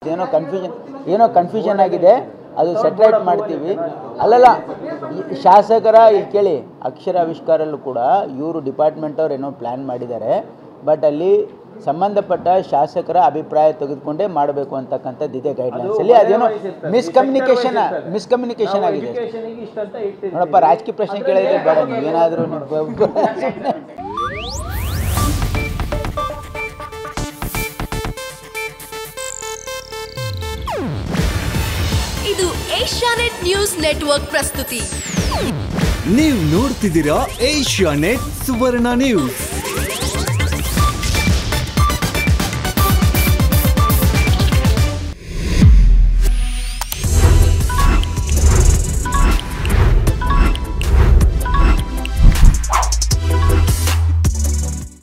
ಏನೋ ಕನ್ಫ್ಯೂಷನ್ ಏನೋ ಕನ್ಫ್ಯೂಷನ್ ಆಗಿದೆ ಅದು ಸೆಟ್ರೈಟ್ ಮಾಡ್ತೀವಿ ಅಲ್ಲಲ್ಲ ಈ ಶಾಸಕರ ಇಲ್ಲಿ ಕೇಳಿ ಅಕ್ಷರ ಆವಿಷ್ಕಾರಲ್ಲೂ ಕೂಡ ಇವರು ಡಿಪಾರ್ಟ್ಮೆಂಟ್ ಅವ್ರು ಏನೋ ಪ್ಲ್ಯಾನ್ ಮಾಡಿದ್ದಾರೆ ಬಟ್ ಅಲ್ಲಿ ಸಂಬಂಧಪಟ್ಟ ಶಾಸಕರ ಅಭಿಪ್ರಾಯ ತೆಗೆದುಕೊಂಡೇ ಮಾಡಬೇಕು ಅಂತಕ್ಕಂಥದ್ದು ಇದೆ ಗೈಡ್ಲೈನ್ಸಲ್ಲಿ ಅದೇನೋ ಮಿಸ್ಕಮ್ಯುನಿಕೇಶನ್ ಮಿಸ್ಕಮ್ಯುನಿಕೇಶನ್ ಆಗಿದೆ ಎಜುಕೇಶನ್ಗೆ ಇಷ್ಟ ಅಂತ ಇಟ್ಟಿದ್ದೀವಿ ನೋಡಪ್ಪ ರಾಜಕೀಯ ಪ್ರಶ್ನೆ ಕೇಳಿದ್ರೆ ಬೇಡ ನೀವೇನಾದರೂ ಇದು ಏಷ್ಯಾನೆಟ್ ನ್ಯೂಸ್ ನೆಟ್ವರ್ಕ್ ಪ್ರಸ್ತುತಿ ನೀವು ನೋಡ್ತಿದ್ದೀರಾ ಏಷ್ಯಾ ನೆಟ್ ಸುವರ್ಣ ನ್ಯೂಸ್